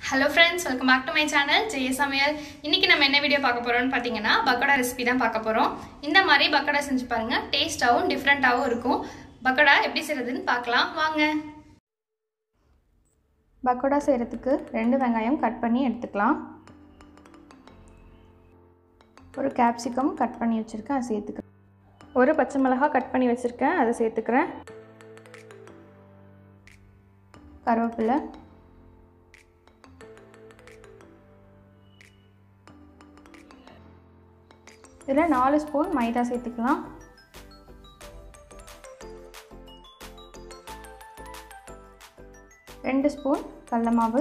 hello friends welcome back to my channel Jaya Samayal இன்னைக்கு நம்ம என்ன வீடியோ பார்க்க போறோம்னு பார்த்தீங்கன்னா பக்கோடா ரெசிபி தான் பார்க்க போறோம் இந்த மாதிரி பக்கோடா செஞ்சு பாருங்க டேஸ்டாகவும் டிஃப்ரெண்ட்டாகவும் இருக்கும் பக்கோடா எப்படி செய்யறதுன்னு பார்க்கலாம் வாங்க பக்கோடா செய்கிறதுக்கு ரெண்டு வெங்காயம் கட் பண்ணி எடுத்துக்கலாம் ஒரு கேப்சிகம் கட் பண்ணி வச்சுருக்கேன் அதை சேர்த்துக்கிறேன் ஒரு பச்சை மிளகா கட் பண்ணி வச்சுருக்கேன் அதை சேர்த்துக்கிறேன் கருவேப்பிலை இதில் நாலு ஸ்பூன் மைதா சேர்த்துக்கலாம் ரெண்டு ஸ்பூன் கடல மாவு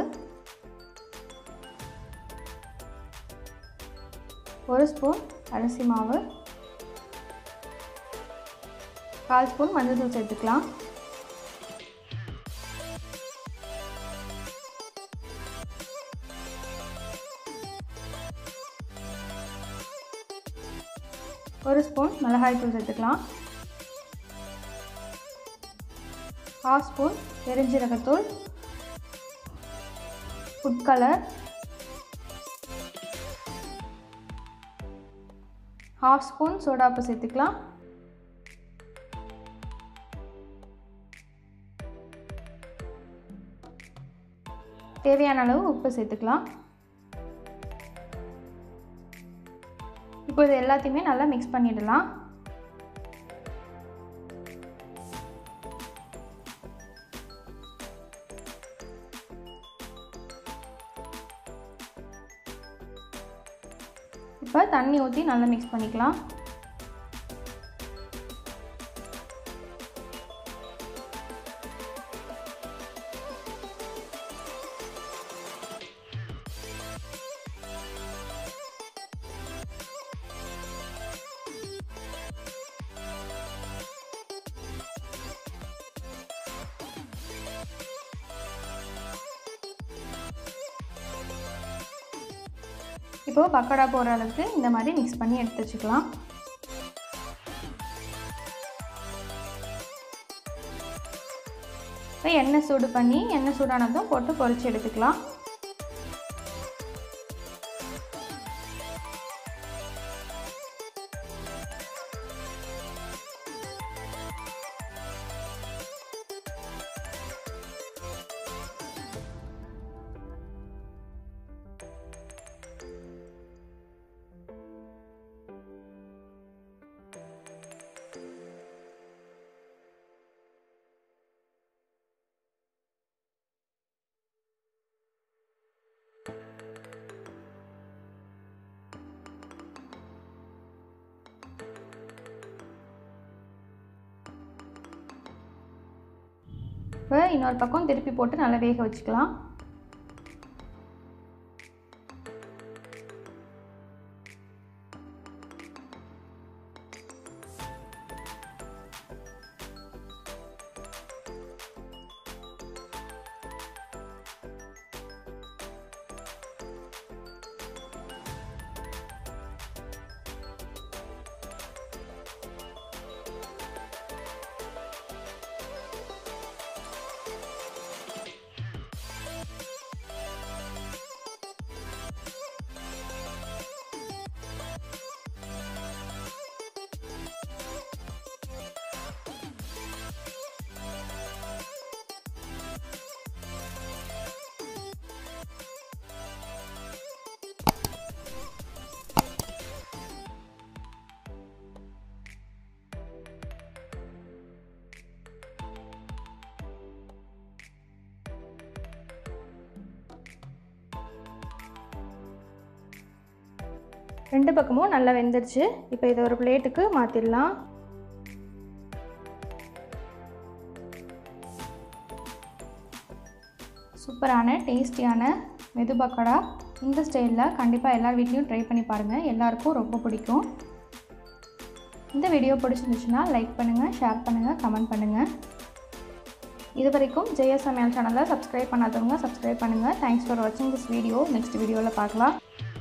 ஒரு ஸ்பூன் அரிசி மாவு கால் ஸ்பூன் மஞ்சள் தூள் சேர்த்துக்கலாம் ஒரு ஸ்பூன் மிளகாய் தூள் சேர்த்துக்கலாம் ஹாஃப் ஸ்பூன் பெருஞ்சீரகத்தூள் ஃபுட் கலர் ஹாஃப் ஸ்பூன் சோடாப்பு சேர்த்துக்கலாம் தேவையான அளவு உப்பு சேர்த்துக்கலாம் இப்போ இது எல்லாத்தையுமே நல்லா மிக்ஸ் பண்ணிடலாம் இப்போ தண்ணி ஊற்றி நல்லா மிக்ஸ் பண்ணிக்கலாம் இப்போது பக்கோடா போகிற அளவுக்கு இந்த மாதிரி மிக்ஸ் பண்ணி எடுத்து வச்சுக்கலாம் இப்போ எண்ணெய் சூடு பண்ணி எண்ணெய் சூடானதும் போட்டு பொரிச்சு எடுத்துக்கலாம் இப்போ இன்னொரு பக்கம் திருப்பி போட்டு நல்லா வேக வச்சுக்கலாம் ரெண்டு பக்கமும் நல்லா வெந்துருச்சு இப்போ இதை ஒரு பிளேட்டுக்கு மாற்றிடலாம் சூப்பரான டேஸ்டியான மெது பக்கோடா இந்த ஸ்டைலில் கண்டிப்பாக எல்லார் வீட்லேயும் ட்ரை பண்ணி பாருங்கள் எல்லாருக்கும் ரொம்ப பிடிக்கும் இந்த வீடியோ பிடிச்சிருந்துச்சுன்னா லைக் பண்ணுங்கள் ஷேர் பண்ணுங்கள் கமெண்ட் பண்ணுங்கள் இது வரைக்கும் ஜெய சமையல் சேனலை சப்ஸ்கிரைப் பண்ணாதவங்க சப்ஸ்கிரைப் பண்ணுங்கள் தேங்க்ஸ் ஃபார் வாட்சிங் திஸ் வீடியோ நெக்ஸ்ட் வீடியோவில் பார்க்கலாம்